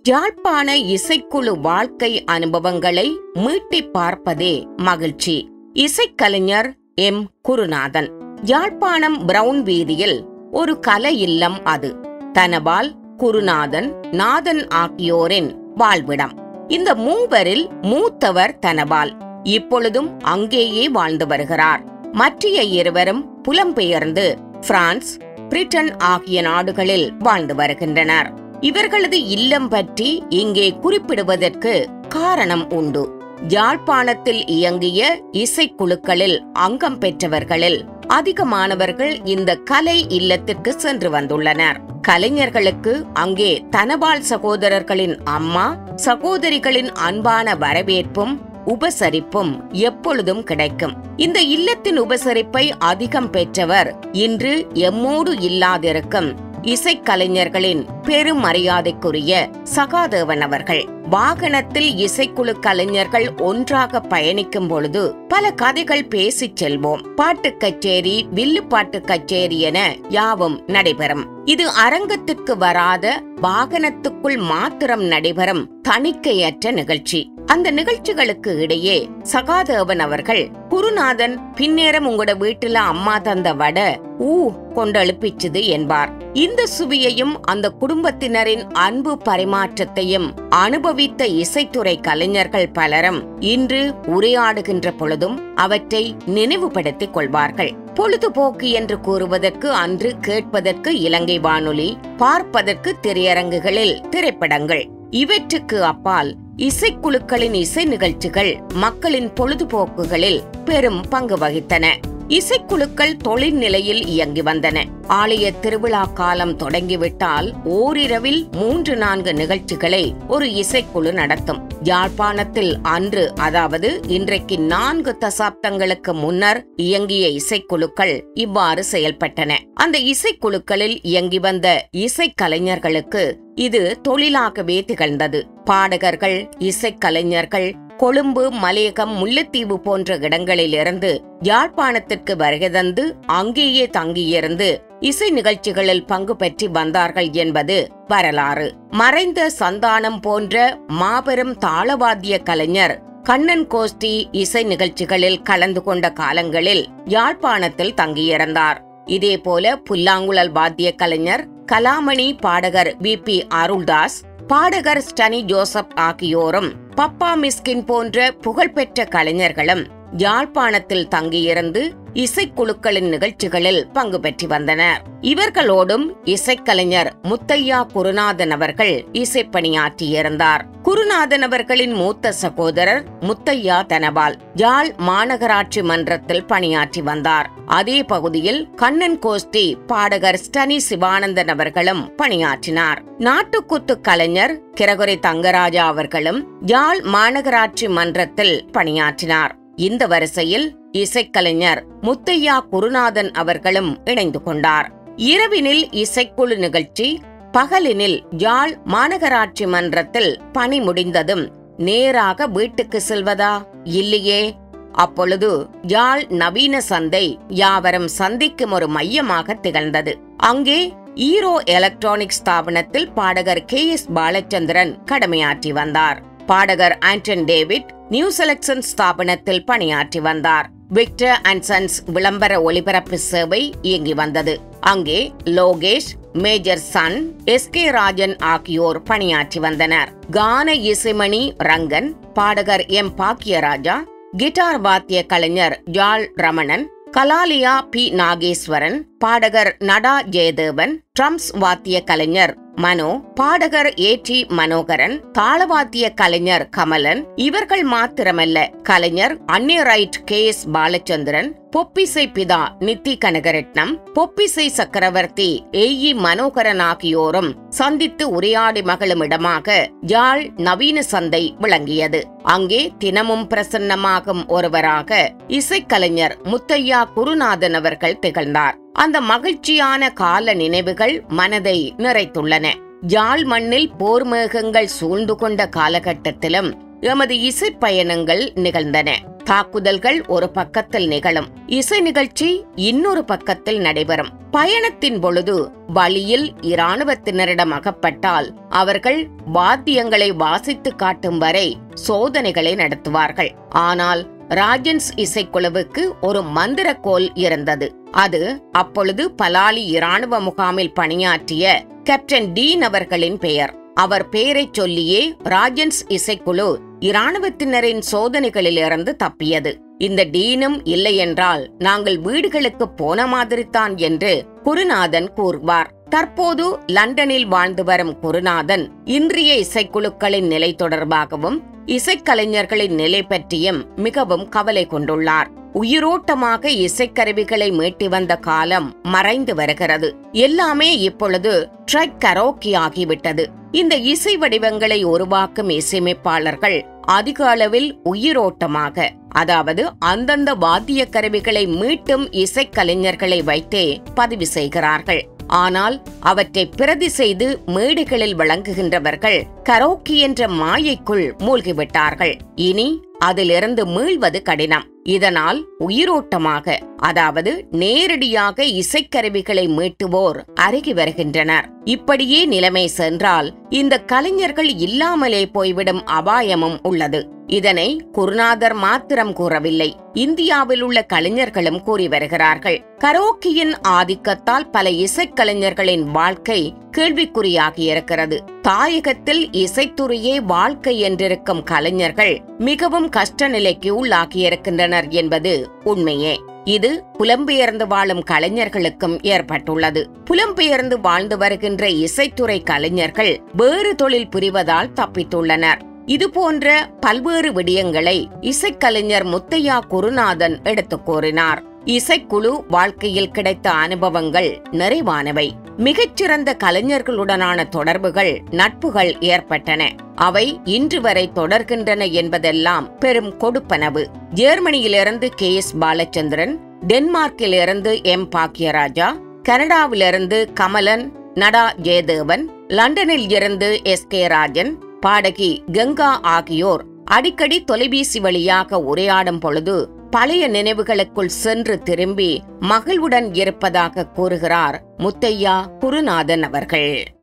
யாழ்ப்பாண இசைக்குழு வாழ்க்கை அனுபவங்களை மீட்டிப் பார்ப்பதே மகிழ்ச்சி இசைக்கலைஞர் எம் குருநாதன் யாழ்ப்பாணம் பிரவுன் வீதியில் ஒரு கலை இல்லம் அது தனபால் குருநாதன் நாதன் ஆகியோரின் வாழ்விடம் இந்த மூவரில் மூத்தவர் தனபால் இப்பொழுதும் அங்கேயே வாழ்ந்து வருகிறார் மற்றைய இருவரும் புலம்பெயர்ந்து பிரான்ஸ் பிரிட்டன் ஆகிய நாடுகளில் வாழ்ந்து வருகின்றனர் இவர்களது இல்லம் பற்றி இங்கே குறிப்பிடுவதற்கு காரணம் உண்டு யாழ்ப்பாணத்தில் இயங்கிய இசைக்குழுக்களில் அங்கம் பெற்றவர்களில் அதிகமானவர்கள் இந்த கலை இல்லத்திற்கு சென்று வந்துள்ளனர் கலைஞர்களுக்கு அங்கே தனபால் சகோதரர்களின் அம்மா சகோதரிகளின் அன்பான வரவேற்பும் உபசரிப்பும் எப்பொழுதும் கிடைக்கும் இந்த இல்லத்தின் உபசரிப்பை அதிகம் பெற்றவர் இன்று எம்மோடு இல்லாதிருக்கும் இசைக்கலைஞர்களின் பெரும் மரியாதைக்குரிய சகாதேவன் அவர்கள் வாகனத்தில் இசைக்குழு கலைஞர்கள் ஒன்றாக பயணிக்கும் பொழுது பல கதைகள் பேசிச் செல்வோம் பாட்டு கச்சேரி வில்லு பாட்டு கச்சேரி என யாவும் நடைபெறும் இது அரங்கத்திற்கு வராத வாகனத்துக்குள் மாத்திரம் நடைபெறும் தணிக்கையற்ற நிகழ்ச்சி அந்த நிகழ்ச்சிகளுக்கு இடையே சகாதேவன் அவர்கள் குருநாதன் பின்னேரம் உங்களோட வீட்டுல அம்மா தந்த வட ஊ கொண்டெழுப்பிச்சுது என்பார் இந்த சுவையையும் அந்த குடும்பத்தினரின் அன்பு பரிமாற்றத்தையும் அனுபவித்த இசைத்துறை கலைஞர்கள் பலரும் இன்று உரையாடுகின்ற பொழுதும் அவற்றை நினைவுபடுத்திக் கொள்வார்கள் பொழுதுபோக்கு என்று கூறுவதற்கு அன்று கேட்பதற்கு இலங்கை வானொலி பார்ப்பதற்கு திரையரங்குகளில் திரைப்படங்கள் இவற்றுக்கு அப்பால் இசைக்குழுக்களின் இசை நிகழ்ச்சிகள் மக்களின் பொழுதுபோக்குகளில் பெரும் பங்கு வகித்தன இசைக்குழுக்கள் தொழில் நிலையில் இயங்கி வந்தன ஆலய திருவிழா காலம் தொடங்கிவிட்டால் ஓரிரவில் மூன்று நான்கு நிகழ்ச்சிகளை ஒரு இசைக்குழு நடத்தும் யாழ்ப்பாணத்தில் அன்று அதாவது இன்றைக்கு நான்கு தசாப்தங்களுக்கு முன்னர் இயங்கிய இசைக்குழுக்கள் இவ்வாறு செயல்பட்டன அந்த இசைக்குழுக்களில் இயங்கி வந்த இசைக்கலைஞர்களுக்கு இது தொழிலாகவே திகழ்ந்தது பாடகர்கள் இசைக்கலைஞர்கள் கொழும்பு மலையகம் முல்லைத்தீவு போன்ற இடங்களிலிருந்து யாழ்ப்பாணத்திற்கு வருகை தந்து அங்கேயே தங்கியிருந்து இசை நிகழ்ச்சிகளில் பங்கு பெற்றி வந்தார்கள் என்பது வரலாறு மறைந்த சந்தானம் போன்ற மாபெரும் தாளவாத்திய கலைஞர் கண்ணன் கோஷ்டி இசை நிகழ்ச்சிகளில் கலந்து கொண்ட காலங்களில் யாழ்ப்பாணத்தில் தங்கியிருந்தார் இதேபோல புல்லாங்குழல் வாத்திய கலைஞர் கலாமணி பாடகர் வி பி அருள்தாஸ் பாடகர் ஸ்டனி ஜோசப் ஆகியோரும் பப்பா மிஸ்கின் போன்ற புகழ்பெற்ற கலைஞர்களும் யாழ்ப்பாணத்தில் தங்கியிருந்து இசைக்குழுக்களின் நிகழ்ச்சிகளில் பங்கு பெற்று வந்தனர் இவர்களோடும் இசைக்கலைஞர் முத்தையா குருநாதன் அவர்கள் இசைப்பணியாற்றியிருந்தார் குருநாதன் அவர்களின் மூத்த சகோதரர் முத்தையா தனபால் யாழ் மாநகராட்சி மன்றத்தில் பணியாற்றி வந்தார் அதே பகுதியில் கண்ணன் கோஷ்டி பாடகர் ஸ்டனி சிவானந்தன் அவர்களும் பணியாற்றினார் நாட்டுக்குத்து கலைஞர் கிரகுரை தங்கராஜா அவர்களும் யாழ் மாநகராட்சி மன்றத்தில் பணியாற்றினார் இந்த வரிசையில் இசைக்கலைஞர் முத்தையா குருநாதன் அவர்களும் இணைந்து கொண்டார் இரவினில் இசைக்குழு நிகழ்ச்சி பகலினில் யாழ் மாநகராட்சி மன்றத்தில் பணி முடிந்ததும் நேராக வீட்டுக்கு செல்வதா இல்லையே அப்பொழுது யாழ் நவீன சந்தை யாவரும் சந்திக்கும் ஒரு மையமாக திகழ்ந்தது அங்கே ஈரோ எலக்ட்ரானிக் ஸ்தாபனத்தில் பாடகர் கே எஸ் பாலச்சந்திரன் கடமையாற்றி வந்தார் பாடகர் ஆண்டன் டேவிட் நியூ செலக்ஷன் ஸ்தாபனத்தில் பணியாற்றி வந்தார் விக்டர் அண்ட் சன்ஸ் விளம்பர ஒளிபரப்பு சேவை இயங்கி வந்தது அங்கே லோகேஷ் மேஜர் சன் எஸ் கே ராஜன் ஆகியோர் பணியாற்றி வந்தனர் கான இசைமணி ரங்கன் பாடகர் எம் பாக்கியராஜா கிட்டார் வாத்திய கலைஞர் ஜால் ரமணன் கலாலியா பி நாகேஸ்வரன் பாடகர் நடா ஜெயதேவன் ட்ரம்ஸ் வாத்திய கலைஞர் மனோ பாடகர் ஏ டி மனோகரன் தாளவாத்திய கலைஞர் கமலன் இவர்கள் மாத்திரமல்ல கலைஞர் அந்நியரைட் கே எஸ் பாலச்சந்திரன் பொப்பிசை பிதா நித்தி கனகரட்னம் பொப்பிசை சக்கரவர்த்தி ஏஇ மனோகரன் ஆகியோரும் சந்தித்து உரையாடி மகளும் இடமாக யாழ் நவீன சந்தை விளங்கியது அங்கே தினமும் பிரசன்னமாகும் ஒருவராக இசைக்கலைஞர் முத்தையா குருநாதன் அவர்கள் திகழ்ந்தார் அந்த மகிழ்ச்சியான கால நினைவுகள் மனதை நிறைத்துள்ளன யாழ் மண்ணில் போர் மேகங்கள் சூழ்ந்து கொண்ட காலகட்டத்திலும் எமது இசை பயணங்கள் நிகழ்ந்தன தாக்குதல்கள் ஒரு பக்கத்தில் நிகழும் இசை நிகழ்ச்சி இன்னொரு பக்கத்தில் நடைபெறும் பயணத்தின் பொழுது வழியில் இராணுவத்தினரிடம் அகப்பட்டால் அவர்கள் வாத்தியங்களை வாசித்து காட்டும் வரை சோதனைகளை நடத்துவார்கள் ஆனால் ராஜன்ஸ் இசைக்குழுவுக்கு ஒரு மந்திரக்கோல் இருந்தது அது அப்பொழுது பலாலி இராணுவ முகாமில் பணியாற்றிய கேப்டன் டீன் அவர்களின் பெயர் அவர் பெயரைச் சொல்லியே ராஜன்ஸ் இசைக்குழு இராணுவத்தினரின் சோதனைகளிலிருந்து தப்பியது இந்த டீனும் இல்லையென்றால் நாங்கள் வீடுகளுக்கு போன மாதிரிதான் என்று குருநாதன் கூறுவார் தற்போது லண்டனில் வாழ்ந்து வரும் குருநாதன் இன்றைய இசைக்குழுக்களின் நிலை தொடர்பாகவும் இசைக்கலைஞர்களின் நிலை பற்றியும் மிகவும் கவலை கொண்டுள்ளார் உயிரோட்டமாக இசைக்கருவிகளை மீட்டி வந்த காலம் மறைந்து வருகிறது எல்லாமே இப்பொழுது ட்ரக் கரோக்கி ஆகிவிட்டது இந்த இசை வடிவங்களை உருவாக்கும் இசையமைப்பாளர்கள் அதிக அளவில் உயிரோட்டமாக அதாவது அந்தந்த வாத்திய கருவிகளை மீட்டும் இசைக்கலைஞர்களை வைத்தே பதிவு செய்கிறார்கள் ஆனால் அவற்றை பிரதி செய்து மேடைகளில் வழங்குகின்றவர்கள் கரோக்கி என்ற மாயைக்குள் மூழ்கிவிட்டார்கள் இனி அதிலிருந்து மீள்வது கடினம் இதனால் உயிரோட்டமாக அதாவது நேரடியாக இசைக்கருவிகளை மீட்டுவோர் அருகி வருகின்றனர் இப்படியே நிலைமை சென்றால் இந்த கலைஞர்கள் இல்லாமலே போய்விடும் அபாயமும் உள்ளது இதனை குருநாதர் மாத்திரம் கூறவில்லை இந்தியாவில் உள்ள கலைஞர்களும் கூறி வருகிறார்கள் கரோக்கியின் ஆதிக்கத்தால் பல இசைக்கலைஞர்களின் வாழ்க்கை கேள்விக்குறியாகி இருக்கிறது தாயகத்தில் இசைத்துறையே வாழ்க்கை என்றிருக்கும் கலைஞர்கள் மிகவும் கஷ்ட நிலைக்கு உள்ளாகியிருக்கின்றனர் என்பது உண்மையே இது புலம்பெயர்ந்து வாழும் கலைஞர்களுக்கும் ஏற்பட்டுள்ளது புலம்பெயர்ந்து வாழ்ந்து வருகின்ற இசைத்துறை கலைஞர்கள் வேறு தொழில் புரிவதால் தப்பித்துள்ளனர் இது போன்ற பல்வேறு விடயங்களை இசைக்கலைஞர் முத்தையா குருநாதன் எடுத்துக் கூறினார் இசைக்குழு வாழ்க்கையில் கிடைத்த அனுபவங்கள் நிறைவானவை மிகச்சிறந்த கலைஞர்களுடனான தொடர்புகள் நட்புகள் ஏற்பட்டன அவை இன்று வரை தொடர்கின்றன என்பதெல்லாம் பெரும் கொடுப்பனவு ஜெர்மனியிலிருந்து கே எஸ் பாலச்சந்திரன் டென்மார்க்கிலிருந்து எம் பாக்கியராஜா கனடாவிலிருந்து கமலன் நடா ஜெயதேவன் லண்டனில் இருந்து எஸ் கே ராஜன் பாடகி கங்கா ஆகியோர் அடிக்கடி தொலைபேசி வழியாக உரையாடும் பொழுது பழைய நினைவுகளுக்குள் சென்று திரும்பி மகிழ்வுடன் இருப்பதாக கூறுகிறார் முத்தையா குருநாதன் அவர்கள்